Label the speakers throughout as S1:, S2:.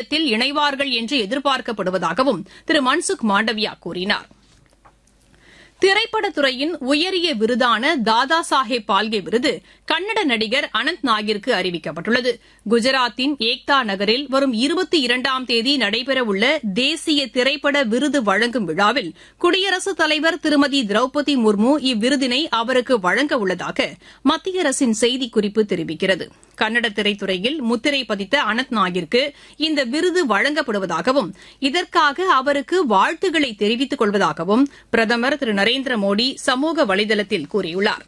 S1: ஆணையத்தில் இணைவார்கள் என்று எதிர்பார்க்கப்படுவதாகவும் திரு மன்சுக் மாண்டவியா கூறினார் திரைப்படத்துறையின் உயரிய விருதான தாதா சாஹேப் பால்கே விருது கன்னட நடிகர் அனந்த் நாகிற்கு அறிவிக்கப்பட்டுள்ளது குஜராத்தின் ஏக்தா நகரில் வரும் இருபத்தி இரண்டாம் தேதி நடைபெறவுள்ள தேசிய திரைப்பட விருது வழங்கும் விழாவில் குடியரசுத் தலைவர் திருமதி திரௌபதி முர்மு இவ்விருதினை அவருக்கு வழங்க உள்ளதாக மத்திய அரசின் செய்திக்குறிப்பு தெரிவிக்கிறது கன்னட திரைத்துறையில் முத்திரை பதித்த அனந்த் நாகிற்கு இந்த விருது வழங்கப்படுவதாகவும் இதற்காக அவருக்கு வாழ்த்துக்களை தெரிவித்துக் கொள்வதாகவும் பிரதமர் திரு நரேந்திர மோடி சமூக வலைதளத்தில் கூறியுள்ளார்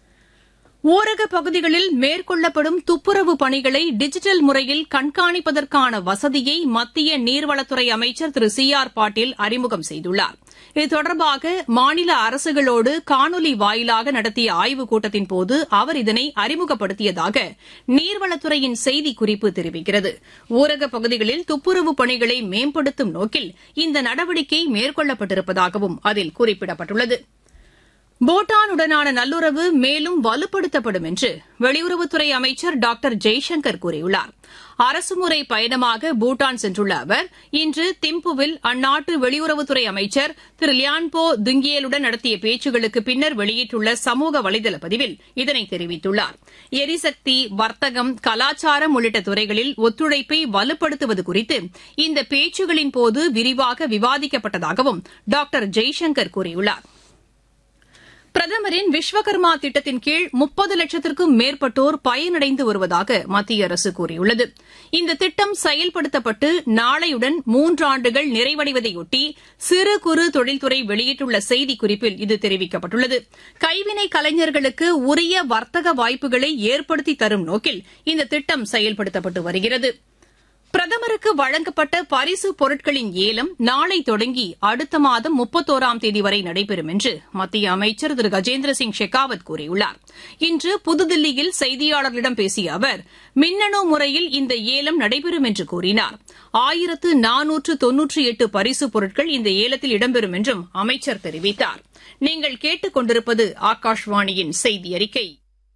S1: ஊரகப் பகுதிகளில் மேற்கொள்ளப்படும் துப்புரவு பணிகளை டிஜிட்டல் முறையில் கண்காணிப்பதற்கான வசதியை மத்திய நீர்வளத்துறை அமைச்சர் திரு சி ஆர் பாட்டீல் அறிமுகம் செய்துள்ளார் இது தொடர்பாக மாநில அரசுகளோடு காணொலி வாயிலாக நடத்திய ஆய்வுக் கூட்டத்தின்போது அவர் இதனை அறிமுகப்படுத்தியதாக நீர்வளத்துறையின் செய்திக்குறிப்பு தெரிவிக்கிறது ஊரகப் பகுதிகளில் துப்புரவு பணிகளை மேம்படுத்தும் நோக்கில் இந்த நடவடிக்கை மேற்கொள்ளப்பட்டிருப்பதாகவும் அதில் குறிப்பிடப்பட்டுள்ளது பூட்டானுடனான நல்லுறவு மேலும் வலுப்படுத்தப்படும் என்று வெளியுறவுத்துறை அமைச்சர் டாக்டர் ஜெய்சங்கர் கூறியுள்ளார் அரசுமுறை பயணமாக பூட்டான் சென்றுள்ள அவர் இன்று திம்புவில் அந்நாட்டு வெளியுறவுத்துறை அமைச்சர் திரு லியான்போ துங்கியலுடன் நடத்திய பேச்சுகளுக்கு பின்னர் வெளியிட்டுள்ள சமூக வலைதள பதிவில் இதனை தெரிவித்துள்ளார் எரிசக்தி வர்த்தகம் கலாச்சாரம் உள்ளிட்ட துறைகளில் ஒத்துழைப்பை வலுப்படுத்துவது குறித்து இந்த பேச்சுகளின் போது விரிவாக விவாதிக்கப்பட்டதாகவும் டாக்டர் ஜெய்சங்கர் கூறியுள்ளார் பிரதமரின் விஸ்வகர்மா திட்டத்தின் கீழ் முப்பது லட்சத்திற்கும் மேற்பட்டோர் பயனடைந்து வருவதாக மத்திய அரசு கூறியுள்ளது இந்த திட்டம் செயல்படுத்தப்பட்டு நாளையுடன் மூன்றாண்டுகள் நிறைவடைவதையொட்டி சிறு குறு தொழில்துறை வெளியிட்டுள்ள செய்திக்குறிப்பில் இது தெரிவிக்கப்பட்டுள்ளது கைவினை கலைஞர்களுக்கு உரிய வர்த்தக வாய்ப்புகளை ஏற்படுத்தி தரும் நோக்கில் இந்த திட்டம் செயல்படுத்தப்பட்டு வருகிறது பிரதமருக்கு வழங்கப்பட்ட பரிசு பொருட்களின் ஏலம் நாளை தொடங்கி அடுத்த மாதம் முப்பத்தோராம் தேதி வரை நடைபெறும் என்று மத்திய அமைச்சர் திரு கஜேந்திர சிங் ஷெகாவத் கூறியுள்ளார் இன்று புதுதில்லியில் செய்தியாளர்களிடம் பேசிய அவர் மின்னணு முறையில் இந்த ஏலம் நடைபெறும் என்று கூறினார் ஆயிரத்து நானூற்று தொன்னூற்றி எட்டு பரிசு பொருட்கள் இந்த ஏலத்தில் இடம்பெறும் என்றும் அமைச்சர் தெரிவித்தார் நீங்கள் கேட்டுக் கொண்டிருப்பது ஆகாஷ்வாணியின் செய்தி அறிக்கை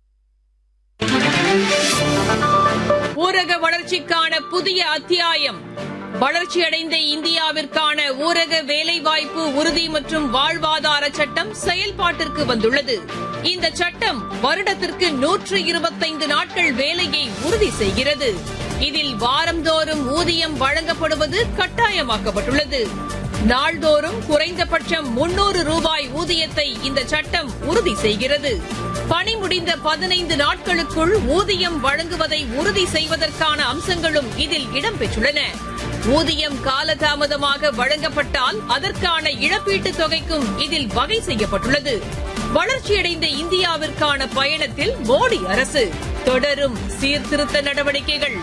S1: ஊரக வளர்ச்சிக்கான புதிய அத்தியாயம் வளர்ச்சியடைந்த இந்தியாவிற்கான ஊரக வேலைவாய்ப்பு உறுதி மற்றும் வாழ்வாதார சட்டம் செயல்பாட்டிற்கு வந்துள்ளது இந்த சட்டம் வருடத்திற்கு நூற்று இருபத்தைந்து நாட்கள் வேலையை உறுதி செய்கிறது இதில் வாரந்தோறும் ஊதியம் வழங்கப்படுவது கட்டாயமாக்கப்பட்டுள்ளது நாள்தோறும் குறைந்தபட்சம் முன்னூறு ரூபாய் ஊதியத்தை இந்த சட்டம் உறுதி செய்கிறது பணி முடிந்த பதினைந்து நாட்களுக்குள் ஊதியம் வழங்குவதை உறுதி செய்வதற்கான அம்சங்களும் இதில் இடம்பெற்றுள்ளன ஊதியம் காலதாமதமாக வழங்கப்பட்டால் அதற்கான இழப்பீட்டுத் தொகைக்கும் இதில் வகை செய்யப்பட்டுள்ளது வளர்ச்சியடைந்த இந்தியாவிற்கான பயணத்தில் மோடி அரசு தொடரும் சீர்திருத்த நடவடிக்கைகள்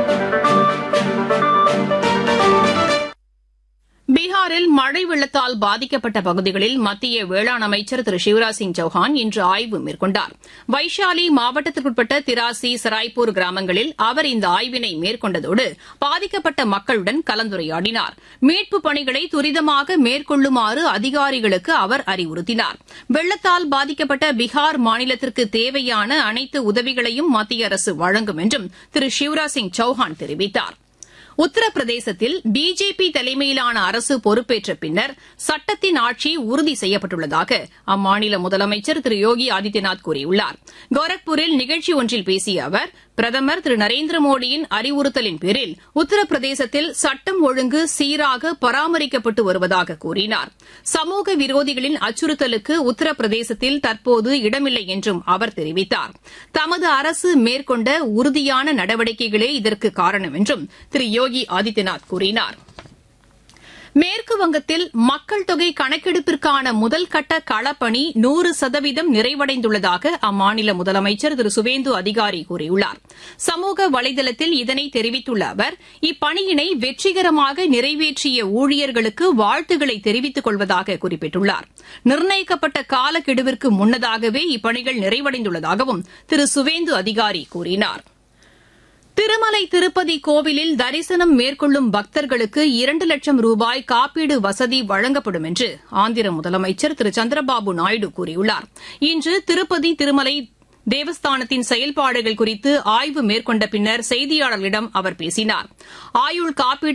S1: பீகாரில் மழை வெள்ளத்தால் பாதிக்கப்பட்ட பகுதிகளில் மத்திய வேளாண் அமைச்சர் திரு சிவராஜ் சிங் சௌஹான் இன்று ஆய்வு மேற்கொண்டார் வைஷாலி மாவட்டத்திற்குட்பட்ட திராசி சராய்பூர் கிராமங்களில் அவர் இந்த ஆய்வினை மேற்கொண்டதோடு பாதிக்கப்பட்ட மக்களுடன் கலந்துரையாடினார் மீட்புப் பணிகளை துரிதமாக மேற்கொள்ளுமாறு அதிகாரிகளுக்கு அவர் அறிவுறுத்தினார் வெள்ளத்தால் பாதிக்கப்பட்ட பீகார் மாநிலத்திற்கு தேவையான அனைத்து உதவிகளையும் மத்திய அரசு வழங்கும் என்றும் திரு சிவராஜ் சிங் சௌஹான் தெரிவித்தாா் உத்தரப்பிரதேசத்தில் பிஜேபி தலைமையிலான அரசு பொறுப்பேற்ற பின்னர் சட்டத்தின் ஆட்சி உறுதி செய்யப்பட்டுள்ளதாக அம்மாநில முதலமைச்சர் திரு யோகி ஆதித்யநாத் கூறியுள்ளார் கோரக்பூரில் நிகழ்ச்சி ஒன்றில் பேசிய அவர் பிரதமர் திரு நரேந்திர மோடியின் அறிவுறுத்தலின் பேரில் உத்தரப்பிரதேசத்தில் சட்டம் ஒழுங்கு சீராக பராமரிக்கப்பட்டு வருவதாக கூறினார் சமூக விரோதிகளின் அச்சுறுத்தலுக்கு உத்தரப்பிரதேசத்தில் தற்போது இடமில்லை என்றும் அவர் தெரிவித்தார் தமது அரசு மேற்கொண்ட உறுதியான நடவடிக்கைகளே இதற்கு காரணம் என்றும் திரு யோகி ஆதித்யநாத் கூறினார் மேற்கு வங்கத்தில் மக்கள் தொகை கணக்கெடுப்பிற்கான முதல்கட்ட களப்பணி நூறு சதவீதம் நிறைவடைந்துள்ளதாக அம்மாநில முதலமைச்சர் திரு சுவேந்து அதிகாரி கூறியுள்ளார் சமூக வலைதளத்தில் இதனை தெரிவித்துள்ள அவர் இப்பணியினை வெற்றிகரமாக நிறைவேற்றிய ஊழியர்களுக்கு வாழ்த்துக்களை தெரிவித்துக் கொள்வதாக குறிப்பிட்டுள்ளார் நிர்ணயிக்கப்பட்ட காலக்கெடுவிற்கு முன்னதாகவே இப்பணிகள் நிறைவடைந்துள்ளதாகவும் திரு சுவேந்து அதிகாரி கூறினாா் திருமலை திருப்பதி கோவிலில் தரிசனம் மேற்கொள்ளும் பக்தர்களுக்கு இரண்டு லட்சம் ரூபாய் காப்பீடு வசதி வழங்கப்படும் என்று ஆந்திர முதலமைச்சர் திரு சந்திரபாபு நாயுடு கூறியுள்ளார் இன்று திருப்பதி திருமலை தேவஸ்தானத்தின் செயல்பாடுகள் குறித்து ஆய்வு மேற்கொண்ட பின்னர் செய்தியாளர்களிடம் அவர் பேசினார் ஆயுள் காப்பீட்டு